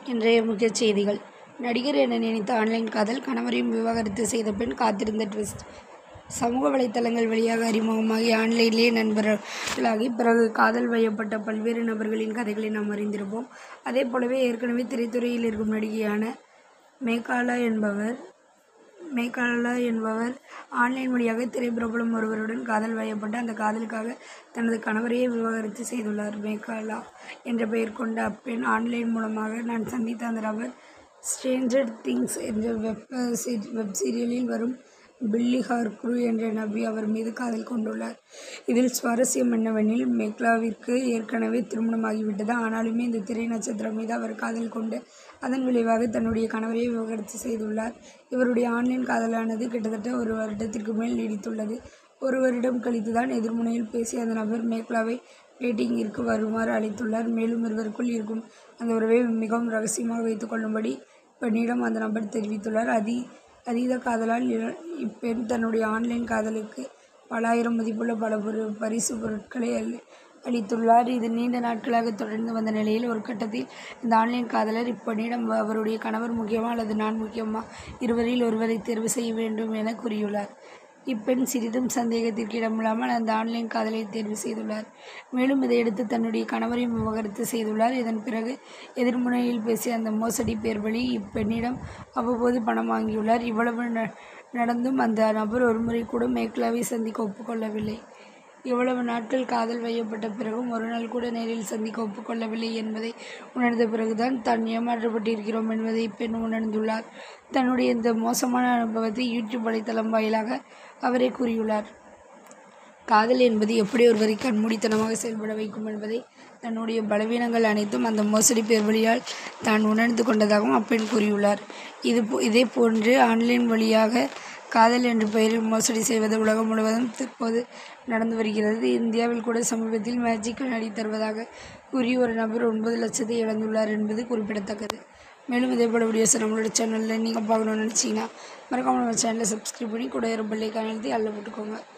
இன்றைய முக்கிய செய்திகள் நடிகர் என நினைத்த ஆன்லைன் காதல் கணவரையும் விவாகரத்து செய்த பெண் காத்திருந்த ட்விஸ்ட் சமூக வலைத்தளங்கள் வழியாக அறிமுகமாகி ஆன்லைனிலேயே நண்பர்களாகி பிறகு காதல் வயப்பட்ட பல்வேறு நபர்களின் கதைகளை நாம் அறிந்திருப்போம் அதே போலவே ஏற்கனவே திரைத்துறையில் இருக்கும் நடிகையான மேகாலா என்பவர் மேகாலா என்பவர் ஆன்லைன் வழியாக திரைப்பிரபலம் ஒருவருடன் காதல் வயப்பட்டு அந்த காதலுக்காக தனது கணவரையே விவாகரத்து செய்துள்ளார் மேகாலா என்ற பெயர் கொண்ட அப்பெண் ஆன்லைன் மூலமாக நான் சந்தித்த அந்த நபர் ஸ்ட்ரேஞ்சர் திங்ஸ் என்ற வெப் வெப் சீரியலில் வரும் பில்லி ஹார்க்ரூ என்ற நபி அவர் மீது காதல் கொண்டுள்ளார் இதில் சுவாரஸ்யம் என்னவெனில் மெக்லாவிற்கு ஏற்கனவே திருமணமாகிவிட்டது ஆனாலுமே இந்த திரை நட்சத்திரம் மீது அவர் காதல் கொண்டு அதன் விளைவாக தன்னுடைய கணவரை விவாகரத்து செய்துள்ளார் இவருடைய ஆன்லைன் காதலானது கிட்டத்தட்ட ஒரு வருடத்திற்கு மேல் நீடித்துள்ளது ஒரு வருடம் கழித்துதான் எதிர்முனையில் பேசிய அந்த நபர் மேக்லாவை டேட்டிங்கிற்கு வருமாறு அழைத்துள்ளார் மேலும் இருவருக்குள் இருக்கும் அந்த உறவை மிகவும் ரகசியமாக வைத்துக் கொள்ளும்படி பெண்ணிடம் அந்த நபர் தெரிவித்துள்ளார் அதி அதீத காதலால் இ- இப்பெண் தன்னுடைய ஆன்லைன் காதலுக்கு பல ஆயிரம் மதிப்புள்ள பல பொரு பரிசு பொருட்களை அளி அளித்துள்ளார் இது நீண்ட நாட்களாக தொடர்ந்து வந்த நிலையில் ஒரு கட்டத்தில் இந்த ஆன்லைன் காதலர் இப்பெண்ணிடம் அவருடைய கணவர் முக்கியமா அல்லது நான் முக்கியமா இருவரில் ஒருவரை தேர்வு செய்ய வேண்டும் என கூறியுள்ளார் இப்பெண் சிறிதும் சந்தேகத்திற்கு இடமில்லாமல் அந்த ஆன்லைன் காதலை தேர்வு செய்துள்ளார் மேலும் இதையடுத்து தன்னுடைய கணவரையும் விவாகரத்து செய்துள்ளார் இதன் பிறகு எதிர்முனையில் பேசிய அந்த மோசடி பேர் வழி இப்பெண்ணிடம் அவ்வப்போது பணம் வாங்கியுள்ளார் இவ்வளவு ந- நடந்தும் அந்த நபர் ஒருமுறை கூட மேக்லாவை சந்திக்க ஒப்புக்கொள்ளவில்லை இவ்வளவு நாட்கள் காதல் வையப்பட்ட பிறகும் ஒரு நாள் கூட நேரில் சந்திக்க ஒப்புக்கொள்ளவில்லை என்பதை உணர்ந்த பிறகுதான் தான் ஏமாற்றப்பட்டிருக்கிறோம் என்பதை இப்பெண் உணர்ந்துள்ளார் தன்னுடைய இந்த மோசமான அனுபவத்தை யூடியூப் வலைத்தளம் வாயிலாக அவரே கூறியுள்ளார் காதல் என்பது எப்படி ஒருவரை கண்மூடித்தனமாக செயல்பட வைக்கும் என்பதை தன்னுடைய பலவீனங்கள் அனைத்தும் அந்த மோசடி பேர் வழியால் தான் உணர்ந்து கொண்டதாகவும் அப்பெண் கூறியுள்ளார் இது போ- இதே போன்று ஆன்லைன் வழியாக காதல் என்ற பெயரில் மோசடி செய்வது உலகம் முழுவதும் தற்போது நடந்து வருகிறது இந்தியாவில் கூட சமீபத்தில் மேஜிக் நடி தருவதாக கூறி ஒரு நபர் ஒன்பது லட்சத்தை இழந்துள்ளார் என்பது குறிப்பிடத்தக்கது மேலும் இதே போல வீடியோஸை நம்மளோட சேனலில் நீங்கள் பார்க்கணும்னு நினச்சிங்கன்னா மறக்காம நம்ம சேனலை சப்ஸ்கிரைப் பண்ணி கூட ஒரு பெல்லைக்கான எழுதி அல்ல போட்டுக்கோங்க